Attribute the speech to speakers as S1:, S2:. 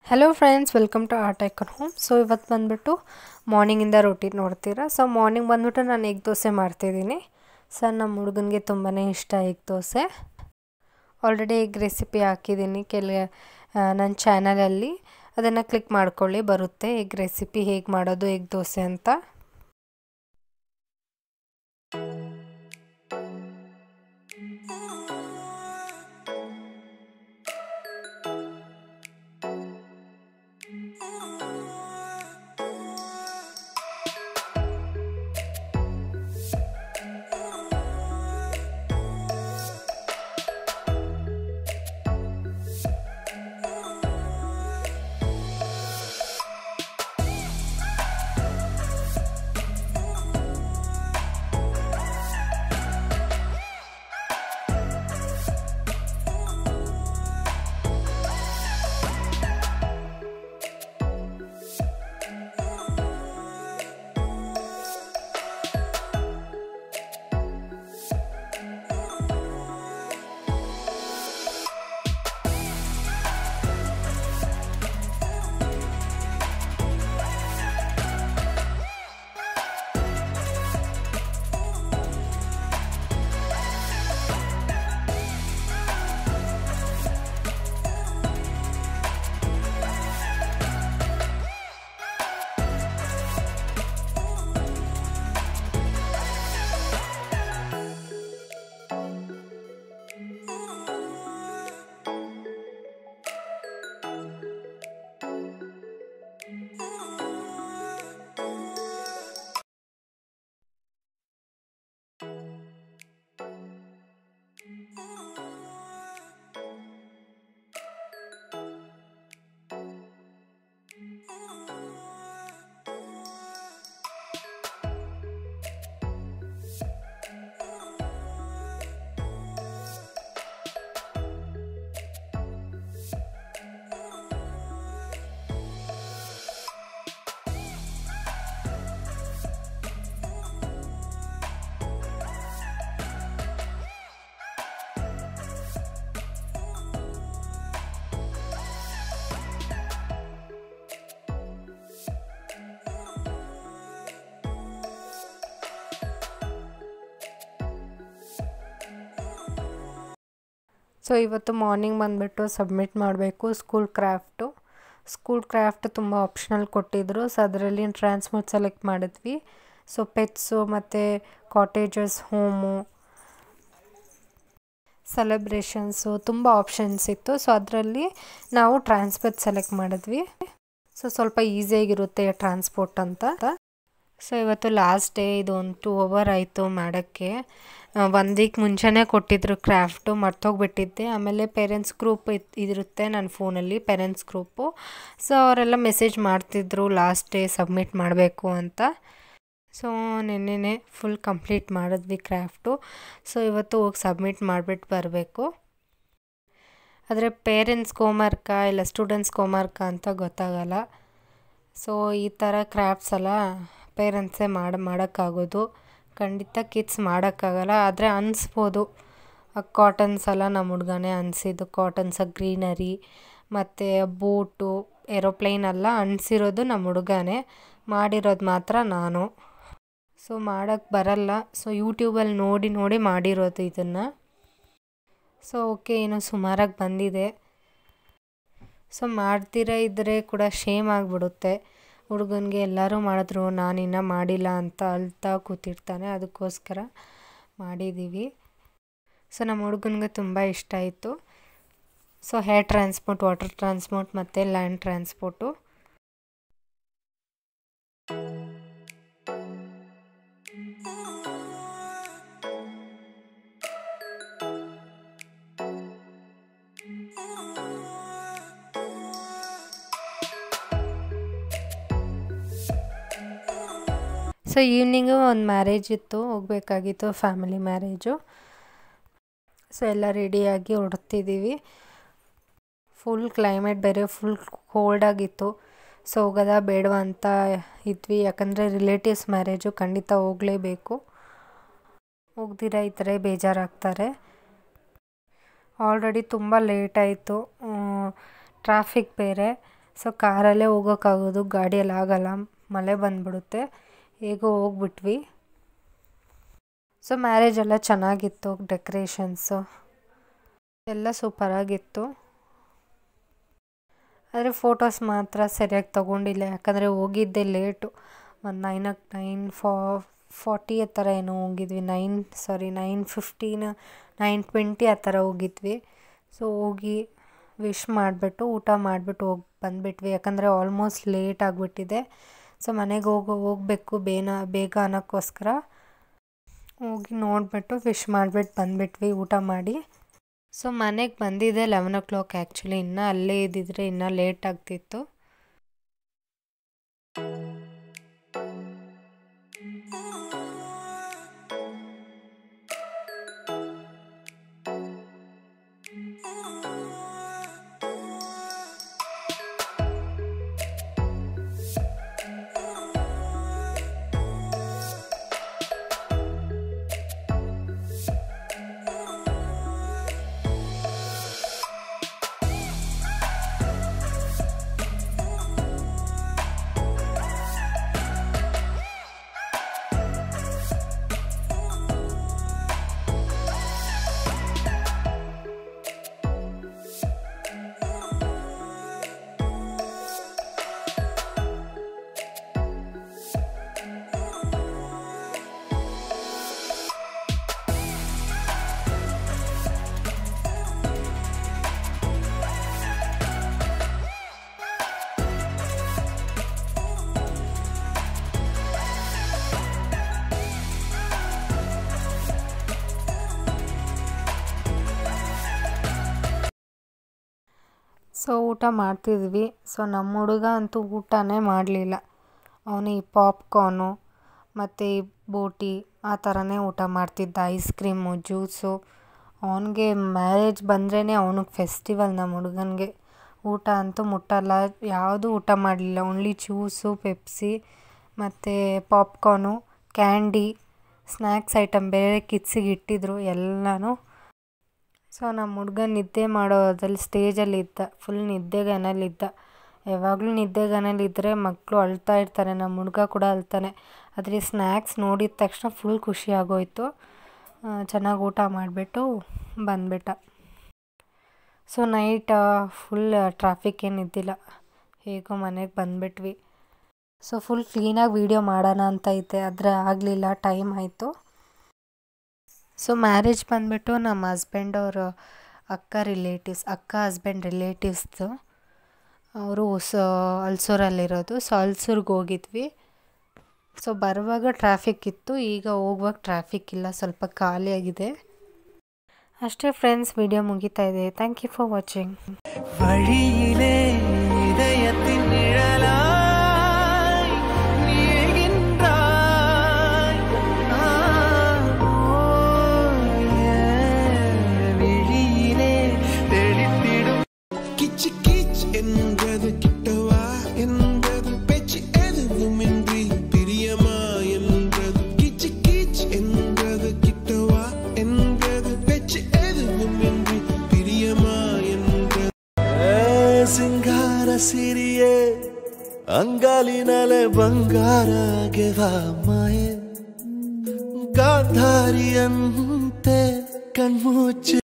S1: hello friends welcome to art icon home so ಇವತ್ತು ಬಂದುಬಿಟ್ಟು ಮಾರ್ನಿಂಗಿಂದ ರೊಟೀನ್ ನೋಡ್ತೀರಾ ಸೊ ಮಾರ್ನಿಂಗ್ ಬಂದುಬಿಟ್ಟು ನಾನು ಎಗ್ ದೋಸೆ ಮಾಡ್ತಿದ್ದೀನಿ ಸರ್ ನಮ್ಮ ಹುಡುಗನಿಗೆ ತುಂಬಾ ಇಷ್ಟ egg dosa already egg recipe ಹಾಕಿದ್ದೀನಿ ಕೆಲ ನನ್ನ ಚಾನಲಲ್ಲಿ ಅದನ್ನು ಕ್ಲಿಕ್ ಮಾಡ್ಕೊಳ್ಳಿ ಬರುತ್ತೆ ಎಗ್ ರೆಸಿಪಿ ಹೇಗೆ ಮಾಡೋದು ಎಗ್ ದೋಸೆ ಅಂತ ಸೊ ಇವತ್ತು ಮಾರ್ನಿಂಗ್ ಬಂದುಬಿಟ್ಟು ಸಬ್ಮಿಟ್ ಮಾಡಬೇಕು ಸ್ಕೂಲ್ ಕ್ರಾಫ್ಟು ಸ್ಕೂಲ್ ಕ್ರಾಫ್ಟ್ ತುಂಬ ಆಪ್ಷನಲ್ ಕೊಟ್ಟಿದ್ದರು ಸೊ ಅದರಲ್ಲಿ ಟ್ರಾನ್ಸ್ಮೋಟ್ ಸೆಲೆಕ್ಟ್ ಮಾಡಿದ್ವಿ ಸೊ ಪೆಟ್ಸು ಮತ್ತು ಕಾಟೇಜಸ್ ಹೋಮು ಸೆಲೆಬ್ರೇಷನ್ಸು ತುಂಬ ಆಪ್ಷನ್ಸ್ ಇತ್ತು ಸೊ ಅದರಲ್ಲಿ ನಾವು ಟ್ರಾನ್ಸ್ಪೋರ್ಟ್ ಸೆಲೆಕ್ಟ್ ಮಾಡಿದ್ವಿ ಸೊ ಸ್ವಲ್ಪ ಈಸಿಯಾಗಿರುತ್ತೆ ಟ್ರಾನ್ಸ್ಪೋರ್ಟ್ ಅಂತ ಸೊ ಇವತ್ತು ಲಾಸ್ಟ್ ಡೇ ಇದು ಒಂದು ಟೂ ಅವರ್ ಆಯಿತು ಮಾಡೋಕ್ಕೆ ಒಂದು ವೀಕ್ ಮುಂಚೆನೇ ಕೊಟ್ಟಿದ್ರು ಕ್ರಾಫ್ಟು ಮರ್ತೋಗ್ಬಿಟ್ಟಿದ್ದೆ ಆಮೇಲೆ ಪೇರೆಂಟ್ಸ್ ಗ್ರೂಪ್ ಇದಿರುತ್ತೆ ನನ್ನ ಫೋನಲ್ಲಿ ಪೇರೆಂಟ್ಸ್ ಗ್ರೂಪು ಸೊ ಅವರೆಲ್ಲ ಮೆಸೇಜ್ ಮಾಡ್ತಿದ್ರು ಲಾಸ್ಟ್ ಡೇ ಸಬ್ಮಿಟ್ ಮಾಡಬೇಕು ಅಂತ ಸೊ ನಿನ್ನೆನೆ ಫುಲ್ ಕಂಪ್ಲೀಟ್ ಮಾಡಿದ್ವಿ ಕ್ರಾಫ್ಟು ಸೊ ಇವತ್ತು ಹೋಗಿ ಸಬ್ಮಿಟ್ ಮಾಡಿಬಿಟ್ಟು ಬರಬೇಕು ಆದರೆ ಪೇರೆಂಟ್ಸ್ಗೆ ಹೋಮ್ವರ್ಕ ಇಲ್ಲ ಸ್ಟೂಡೆಂಟ್ಸ್ಗೆ ಹೋಮ್ವರ್ಕ ಅಂತ ಗೊತ್ತಾಗಲ್ಲ ಸೊ ಈ ಥರ ಕ್ರಾಫ್ಟ್ಸ್ ಎಲ್ಲ ಪೇರೆಂಟ್ಸೇ ಮಾಡಿ ಮಾಡೋಕ್ಕಾಗೋದು ಖಂಡಿತ ಕಿಡ್ಸ್ ಮಾಡೋಕ್ಕಾಗಲ್ಲ ಆದರೆ ಅನಿಸ್ಬೋದು ಕಾಟನ್ಸ್ ಎಲ್ಲ ನಮ್ಮ ಹುಡ್ಗನೇ ಅನಿಸಿದ್ದು ಕಾಟನ್ಸ ಗ್ರೀನರಿ ಮತ್ತು ಬೋಟು ಏರೋಪ್ಲೇನ್ ಎಲ್ಲ ಅನಿಸಿರೋದು ನಮ್ಮ ಹುಡುಗನೇ ಮಾಡಿರೋದು ಮಾತ್ರ ನಾನು ಸೊ ಮಾಡೋಕ್ಕೆ ಬರಲ್ಲ ಸೊ ಯೂಟ್ಯೂಬಲ್ಲಿ ನೋಡಿ ನೋಡಿ ಮಾಡಿರೋದು ಇದನ್ನು ಸೊ ಓಕೆ ಏನೋ ಸುಮಾರಾಗಿ ಬಂದಿದೆ ಸೊ ಮಾಡ್ತಿರ ಇದ್ದರೆ ಕೂಡ ಶೇಮ್ ಆಗಿಬಿಡುತ್ತೆ ಹುಡುಗನಿಗೆ ಎಲ್ಲರೂ ಮಾಡಿದ್ರು ನಾನು ಇನ್ನೂ ಮಾಡಿಲ್ಲ ಅಂತ ಅಳ್ತಾ ಕೂತಿರ್ತಾನೆ ಅದಕ್ಕೋಸ್ಕರ ಮಾಡಿದ್ದೀವಿ ಸೊ ನಮ್ಮ ಹುಡುಗನಿಗೆ ತುಂಬ ಇಷ್ಟ ಆಯಿತು so air transport water transport ಮತ್ತು ಲ್ಯಾಂಡ್ ಟ್ರಾನ್ಸ್ಪೋರ್ಟು ಸೊ ಈವ್ನಿಂಗು ಒಂದು ಮ್ಯಾರೇಜ್ ಇತ್ತು ಹೋಗಬೇಕಾಗಿತ್ತು ಫ್ಯಾಮಿಲಿ ಮ್ಯಾರೇಜು ಸೊ ಎಲ್ಲ ರೆಡಿಯಾಗಿ ಹೊರಡ್ತಿದ್ದೀವಿ ಫುಲ್ ಕ್ಲೈಮೇಟ್ ಬೇರೆ ಫುಲ್ ಕೋಲ್ಡಾಗಿತ್ತು ಸೊ ಹೋಗೋದ ಬೇಡವಾ ಅಂತ ಇದ್ವಿ ಯಾಕಂದರೆ ರಿಲೇಟಿವ್ಸ್ ಮ್ಯಾರೇಜು ಖಂಡಿತ ಹೋಗಲೇಬೇಕು ಹೋಗ್ದಿರ ಈ ಥರ ಬೇಜಾರಾಗ್ತಾರೆ ಆಲ್ರೆಡಿ ತುಂಬ ಲೇಟ್ ಆಯಿತು ಟ್ರಾಫಿಕ್ ಬೇರೆ ಸೊ ಕಾರಲ್ಲೇ ಹೋಗೋಕ್ಕಾಗೋದು ಗಾಡಿಯಲ್ಲಿ ಆಗಲ್ಲ ಮಳೆ ಬಂದ್ಬಿಡುತ್ತೆ ಹೇಗೋ ಹೋಗ್ಬಿಟ್ವಿ ಸೊ ಮ್ಯಾರೇಜ್ ಎಲ್ಲ ಚೆನ್ನಾಗಿತ್ತು ಡೆಕೋರೇಷನ್ಸು ಎಲ್ಲ ಸೂಪರಾಗಿತ್ತು ಆದರೆ ಫೋಟೋಸ್ ಮಾತ್ರ ಸರಿಯಾಗಿ ತೊಗೊಂಡಿಲ್ಲ ಯಾಕಂದರೆ ಹೋಗಿದ್ದೆ ಲೇಟು ಒಂದು ನೈನಕ್ಕೆ ನೈನ್ ಫಾ ಫಾರ್ಟಿ ಆ ಥರ ಏನೋ ಹೋಗಿದ್ವಿ nine sorry nine fifteen nine twenty ಆ ಥರ ಹೋಗಿದ್ವಿ ಸೊ ಹೋಗಿ ವಿಶ್ ಮಾಡಿಬಿಟ್ಟು ಊಟ ಮಾಡಿಬಿಟ್ಟು ಹೋಗಿ ಬಂದುಬಿಟ್ವಿ ಯಾಕಂದರೆ ಆಲ್ಮೋಸ್ಟ್ ಲೇಟ್ ಆಗಿಬಿಟ್ಟಿದೆ ಸೊ ಮನೆಗೆ ಹೋಗೋ ಹೋಗಬೇಕು ಬೇನ ಬೇಗ ಅನ್ನೋಕ್ಕೋಸ್ಕರ ಹೋಗಿ ನೋಡಿಬಿಟ್ಟು ವಿಶ್ ಮಾಡಿಬಿಟ್ಟು ಬಂದುಬಿಟ್ವಿ ಊಟ ಮಾಡಿ ಸೊ ಮನೆಗೆ ಬಂದಿದ್ದೆ ಲೆವೆನ್ ಓ ಕ್ಲಾಕ್ ಆ್ಯಕ್ಚುಲಿ ಇನ್ನೂ ಅಲ್ಲೇ ಇದ್ದಿದ್ರೆ ಇನ್ನೂ ಲೇಟ್ ಆಗ್ತಿತ್ತು ಸೊ ಊಟ ಮಾಡ್ತಿದ್ವಿ ಸೊ ನಮ್ಮ ಹುಡುಗ ಅಂತೂ ಊಟನೇ ಮಾಡಲಿಲ್ಲ ಅವನು ಈ ಪಾಪ್ಕಾರ್ನು ಮತ್ತು ಈ ಬೋಟಿ ಆ ಥರನೇ ಊಟ ಮಾಡ್ತಿದ್ದ ಐಸ್ ಕ್ರೀಮು ಜ್ಯೂಸು ಅವನಿಗೆ ಮ್ಯಾರೇಜ್ ಬಂದ್ರೇ ಅವನಿಗೆ ಫೆಸ್ಟಿವಲ್ ನಮ್ಮ ಹುಡುಗನಿಗೆ ಊಟ ಅಂತೂ ಮುಟ್ಟಲ್ಲ ಯಾವುದೂ ಊಟ ಮಾಡಲಿಲ್ಲ ಓನ್ಲಿ ಜ್ಯೂಸು ಪೆಪ್ಸಿ ಮತ್ತು ಪಾಪ್ಕಾರ್ನು ಕ್ಯಾಂಡಿ ಸ್ನ್ಯಾಕ್ಸ್ ಐಟಮ್ ಬೇರೆ ಕಿಡ್ಸಿಗೆ ಇಟ್ಟಿದ್ರು ಎಲ್ಲನೂ ಸೊ ನಮ್ಮ ಹುಡ್ಗ ನಿದ್ದೆ ಮಾಡೋದ್ರಲ್ಲಿ ಸ್ಟೇಜಲ್ಲಿ ಇದ್ದ ಫುಲ್ ನಿದ್ದೆಗನಲ್ಲಿದ್ದ ಯಾವಾಗಲೂ ನಿದ್ದೆಗನಲ್ಲಿದ್ದರೆ ಮಕ್ಕಳು ಅಳ್ತಾ ಇರ್ತಾರೆ ನಮ್ಮ ಹುಡ್ಗ ಕೂಡ ಅಳ್ತಾನೆ ಆದರೆ ಸ್ನ್ಯಾಕ್ಸ್ ನೋಡಿದ ತಕ್ಷಣ ಫುಲ್ ಖುಷಿ ಆಗೋಯ್ತು ಚೆನ್ನಾಗಿ ಊಟ ಮಾಡಿಬಿಟ್ಟು ಬಂದ್ಬಿಟ್ಟ ಸೊ ನೈಟ್ ಫುಲ್ ಟ್ರಾಫಿಕ್ ಏನಿದ್ದಿಲ್ಲ ಹೇಗೋ ಮನೆಗೆ ಬಂದುಬಿಟ್ವಿ ಸೊ ಫುಲ್ ಕ್ಲೀನಾಗಿ ವೀಡಿಯೋ ಮಾಡೋಣ ಅಂತ ಐತೆ ಆದರೆ ಆಗಲಿಲ್ಲ ಟೈಮ್ ಆಯಿತು ಸೊ ಮ್ಯಾರೇಜ್ ಬಂದುಬಿಟ್ಟು ನಮ್ಮ ಹಸ್ಬೆಂಡ್ ಅವ್ರ ಅಕ್ಕ ರಿಲೇಟಿವ್ಸ್ ಅಕ್ಕ ಹಸ್ಬೆಂಡ್ ರಿಲೇಟಿವ್ಸ್ದು ಅವರು ಹೊಸ ಹಲ್ಸೂರಲ್ಲಿರೋದು ಸೊ ಹಲ್ಸೂರ್ಗೆ ಹೋಗಿದ್ವಿ ಸೊ ಬರುವಾಗ ಟ್ರಾಫಿಕ್ ಇತ್ತು ಈಗ ಹೋಗುವಾಗ ಟ್ರಾಫಿಕ್ ಇಲ್ಲ ಸ್ವಲ್ಪ ಖಾಲಿಯಾಗಿದೆ ಅಷ್ಟೇ ಫ್ರೆಂಡ್ಸ್ ವಿಡಿಯೋ ಮುಗಿತಾ ಇದೆ ಥ್ಯಾಂಕ್ ಯು ಫಾರ್ ವಾಚಿಂಗ್
S2: வழியிலே இதயத்தின் நிழலாய் நீகின்றாய் ஆ, ஓ, என் விழியிலே தெளித்திடும்
S3: கிச்சு கிச் என்றது கிட்டவா என்றது பேச்சு எதுவுமின்றி பிரியமா என்றது கிச்சு கிச் என்றது கிட்டவா என்றது பேச்சு எதுவுமின்றி பிரியமா என்றது
S2: ಏ, ಸಿಂಗಾರ ಸಿರಿಯೇ ಅಂಗಾಲಿನಲೆ ಬಂಗಾರ ಗೆವ ಮಾಯೆ ಗಾಂಧಾರಿಯಂತೆ ಕಣ್ಮುಚ್ಚಿ